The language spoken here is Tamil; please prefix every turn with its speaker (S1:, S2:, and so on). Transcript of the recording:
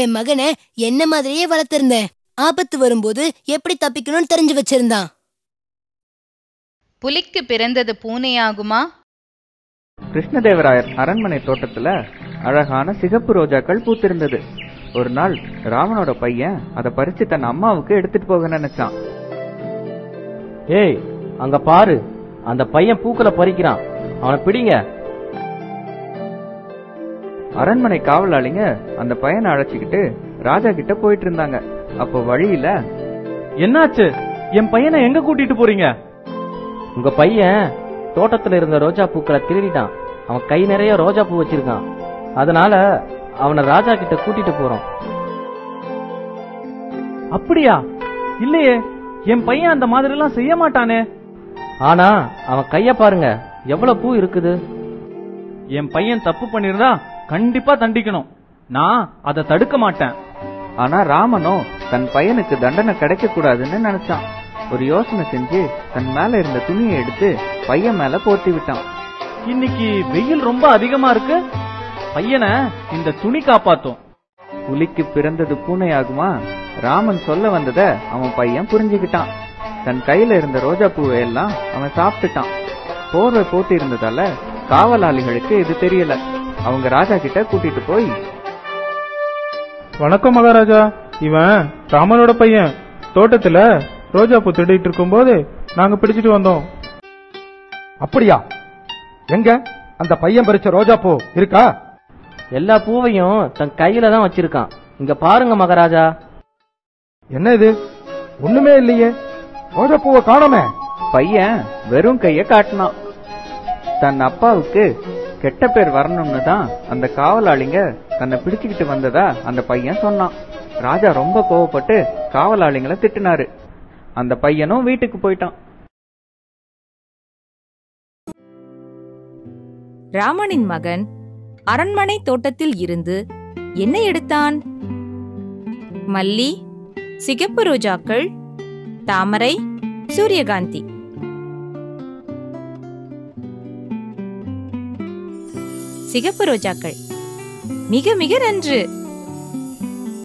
S1: என் மகனை என்ன மாதிரியே வளர்த்திருந்தேன் ஆபத்து வரும்போது எப்படி தப்பிக்கணும்னு தெரிஞ்சு வச்சிருந்தான்
S2: புலிக்கு பிறந்தது பூனையாகுமா
S3: கிருஷ்ணதேவராயர் அரண்மனை தோட்டத்துல அழகான சிகப்பு ரோஜாக்கள் பூத்திருந்தது ஒரு நாள் ராமனோட பையன் அதை பறிச்சு தன் அம்மாவுக்கு எடுத்துட்டு போக நினைச்சான்
S4: ஏய் அங்க பாரு அந்த பையன் பூக்களை பறிக்கிறான் அவனை பிடிங்க
S3: அரண்மனை காவலாளிங்க அந்த பையனை அழைச்சிக்கிட்டு ராஜா கிட்ட போயிட்டு இருந்தாங்க அப்போ வழியில
S5: என்னாச்சு என் பையனை எங்க கூட்டிட்டு போறீங்க
S4: உங்க பையன் தோட்டத்துல இருந்த ரோஜா பூக்களை திருடிட்டான் அவன் கை நிறைய ரோஜா பூ வச்சிருக்கான் அதனால அவனை ராஜா கிட்ட கூட்டிட்டு போறோம்
S5: அப்படியா இல்லையே என் பையன் அந்த மாதிரி எல்லாம் செய்ய மாட்டானே
S4: ஆனா அவன் கைய பாருங்க எவ்வளவு பூ இருக்குது
S5: என் பையன் தப்பு பண்ணிருந்தா கண்டிப்பா தண்டிக்கணும் நான் அதை தடுக்க மாட்டேன்
S3: ஆனா ராமனோ தன் பையனுக்கு தண்டனை கிடைக்க கூடாதுன்னு நினைச்சான் ஒரு யோசனை செஞ்சு தன் மேல இருந்த துணியை எடுத்து பையன் மேல போர்த்தி விட்டான்
S5: இன்னைக்கு வெயில் ரொம்ப அதிகமா இருக்கு பையனை இந்த துணி காப்பாத்தும்
S3: புலிக்கு பிறந்தது பூனையாகுமா ராமன் சொல்ல வந்தத அவன் பையன் புரிஞ்சுக்கிட்டான் தன் கையில இருந்த ரோஜா பூவை எல்லாம் அவன் சாப்பிட்டுட்டான் போர்வை போட்டு இருந்ததால காவலாளிகளுக்கு இது தெரியல அவங்க ராஜா கிட்ட கூட்டிட்டு போய்
S6: வணக்கம் மகாராஜா இவன் ராமனோட பையன் தோட்டத்துல ரோஜா பூ திருடிட்டு இருக்கும்போது நாங்க பிடிச்சிட்டு வந்தோம்
S7: அப்படியா எங்க அந்த பையன் பறிச்ச ரோஜா பூ இருக்கா
S4: எல்லா பூவையும் தன் கையில தான் வச்சிருக்கான் இங்க பாருங்க மகாராஜா
S7: என்ன இது ஒண்ணுமே இல்லையே ரோஜா பூவை காணோமே
S3: பையன் வெறும் கைய காட்டினான் தன் அப்பாவுக்கு கெட்ட பேர் வரணும்னு தான் அந்த காவலாளிங்க தன்னை பிடிச்சுக்கிட்டு வந்ததா அந்த பையன் சொன்னான் ராஜா ரொம்ப கோவப்பட்டு காவலாளிங்களை திட்டினாரு அந்த பையனும் வீட்டுக்கு போயிட்டான்
S8: ராமனின் மகன் அரண்மனை தோட்டத்தில் இருந்து என்ன எடுத்தான் மல்லி சிகப்பு ரோஜாக்கள் தாமரை சூரியகாந்தி சிகப்பு ரோஜாக்கள் மிக மிக நன்று